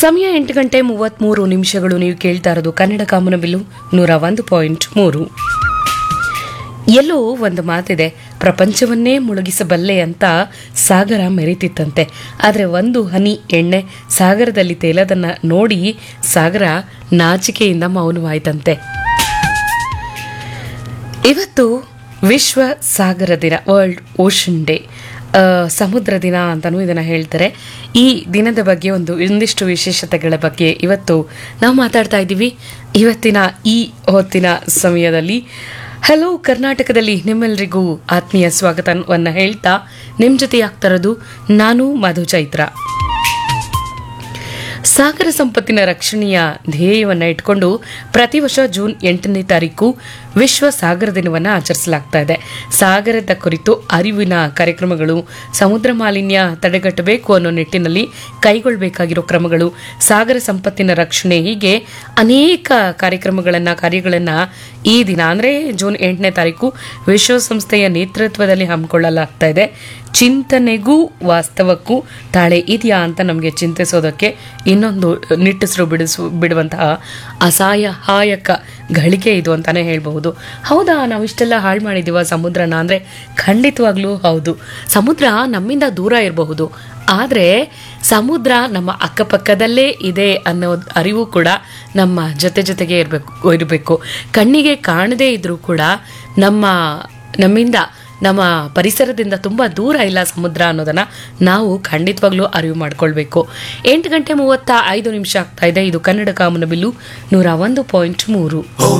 ಸಮಯ ಎಂಟು ಗಂಟೆ ಮೂವತ್ತ್ಮೂರು ನಿಮಿಷಗಳು ನೀವು ಕೇಳ್ತಾ ಇರೋದು ಕನ್ನಡ ಕಾಮನಬಿಲ್ಲು ನೂರ ಒಂದು ಪಾಯಿಂಟ್ ಮೂರು ಎಲ್ಲೋ ಒಂದು ಮಾತಿದೆ ಪ್ರಪಂಚವನ್ನೇ ಮುಳುಗಿಸಬಲ್ಲೆ ಅಂತ ಸಾಗರ ಮೆರೀತಿತ್ತಂತೆ ಆದರೆ ಒಂದು ಹನಿ ಎಣ್ಣೆ ಸಾಗರದಲ್ಲಿ ತೇಲೋದನ್ನ ನೋಡಿ ಸಾಗರ ನಾಚಿಕೆಯಿಂದ ಮೌನವಾಯ್ತಂತೆ ಇವತ್ತು ವಿಶ್ವ ಸಾಗರ ದಿನ ವರ್ಲ್ಡ್ ಓಷನ್ ಡೇ ಆ, ಸಮುದ್ರ ದಿನ ಅಂತಲೂ ಇದನ್ನು ಹೇಳ್ತಾರೆ ಈ ದಿನದ ಬಗ್ಗೆ ಒಂದು ಒಂದಿಷ್ಟು ವಿಶೇಷತೆಗಳ ಬಗ್ಗೆ ಇವತ್ತು ನಾವು ಮಾತಾಡ್ತಾ ಇದ್ದೀವಿ ಇವತ್ತಿನ ಈ ಹೊತ್ತಿನ ಸಮಯದಲ್ಲಿ ಹಲೋ ಕರ್ನಾಟಕದಲ್ಲಿ ನಿಮ್ಮೆಲ್ಲರಿಗೂ ಆತ್ಮೀಯ ಸ್ವಾಗತವನ್ನು ಹೇಳ್ತಾ ನಿಮ್ಮ ಜೊತೆ ಆಗ್ತಾ ಇರೋದು ನಾನು ಮಧು ಚೈತ್ರ ಸಾಗರ ಸಂಪತ್ತಿನ ರಕ್ಷಣೆಯ ಧ್ಯೇಯವನ್ನು ಇಟ್ಕೊಂಡು ಪ್ರತಿ ವರ್ಷ ಜೂನ್ ಎಂಟನೇ ತಾರೀಕು ವಿಶ್ವ ಸಾಗರ ದಿನವನ್ನು ಆಚರಿಸಲಾಗ್ತಾ ಇದೆ ಸಾಗರದ ಕುರಿತು ಅರಿವಿನ ಕಾರ್ಯಕ್ರಮಗಳು ಸಮುದ್ರ ಮಾಲಿನ್ಯ ತಡೆಗಟ್ಟಬೇಕು ಅನ್ನೋ ನಿಟ್ಟಿನಲ್ಲಿ ಕೈಗೊಳ್ಳಬೇಕಾಗಿರೋ ಕ್ರಮಗಳು ಸಾಗರ ಸಂಪತ್ತಿನ ರಕ್ಷಣೆ ಹೀಗೆ ಅನೇಕ ಕಾರ್ಯಕ್ರಮಗಳನ್ನು ಕಾರ್ಯಗಳನ್ನು ಈ ದಿನ ಅಂದರೆ ಜೂನ್ ಎಂಟನೇ ತಾರೀಕು ವಿಶ್ವಸಂಸ್ಥೆಯ ನೇತೃತ್ವದಲ್ಲಿ ಹಮ್ಮಿಕೊಳ್ಳಲಾಗ್ತಾ ಇದೆ ಚಿಂತನೆಗೂ ವಾಸ್ತವಕ್ಕೂ ತಾಳೆ ಇದೆಯಾ ಅಂತ ನಮಗೆ ಚಿಂತಿಸೋದಕ್ಕೆ ಇನ್ನೊಂದು ನಿಟ್ಟುಸಿರು ಬಿಡಿಸು ಬಿಡುವಂತಹ ಅಸಹಾಯಕ ಗಳಿಕೆ ಇದು ಅಂತಾನೆ ಹೇಳ್ಬಹುದು ಹೌದಾ ನಾವು ಇಷ್ಟೆಲ್ಲ ಹಾಳು ಮಾಡಿದೀವ ಸಮುದ್ರನ ಅಂದರೆ ಖಂಡಿತವಾಗ್ಲೂ ಹೌದು ಸಮುದ್ರ ನಮ್ಮಿಂದ ದೂರ ಇರಬಹುದು ಆದರೆ ಸಮುದ್ರ ನಮ್ಮ ಅಕ್ಕಪಕ್ಕದಲ್ಲೇ ಇದೆ ಅನ್ನೋ ಅರಿವು ಕೂಡ ನಮ್ಮ ಜೊತೆ ಜೊತೆಗೆ ಇರಬೇಕು ಇರಬೇಕು ಕಣ್ಣಿಗೆ ಕಾಣದೇ ಇದ್ರೂ ಕೂಡ ನಮ್ಮ ನಮ್ಮಿಂದ ನಮ್ಮ ಪರಿಸರದಿಂದ ತುಂಬ ದೂರ ಇಲ್ಲ ಸಮುದ್ರ ಅನ್ನೋದನ್ನ ನಾವು ಖಂಡಿತವಾಗ್ಲೂ ಅರಿವು ಮಾಡ್ಕೊಳ್ಬೇಕು ಎಂಟು ಗಂಟೆ ಮೂವತ್ತ ಐದು ನಿಮಿಷ ಆಗ್ತಾ ಇದೆ ಇದು ಕನ್ನಡ ಕಾಮನ ಬಿಲ್ಲು ನೂರ ಒಂದು ಪಾಯಿಂಟ್ ಮೂರು Oh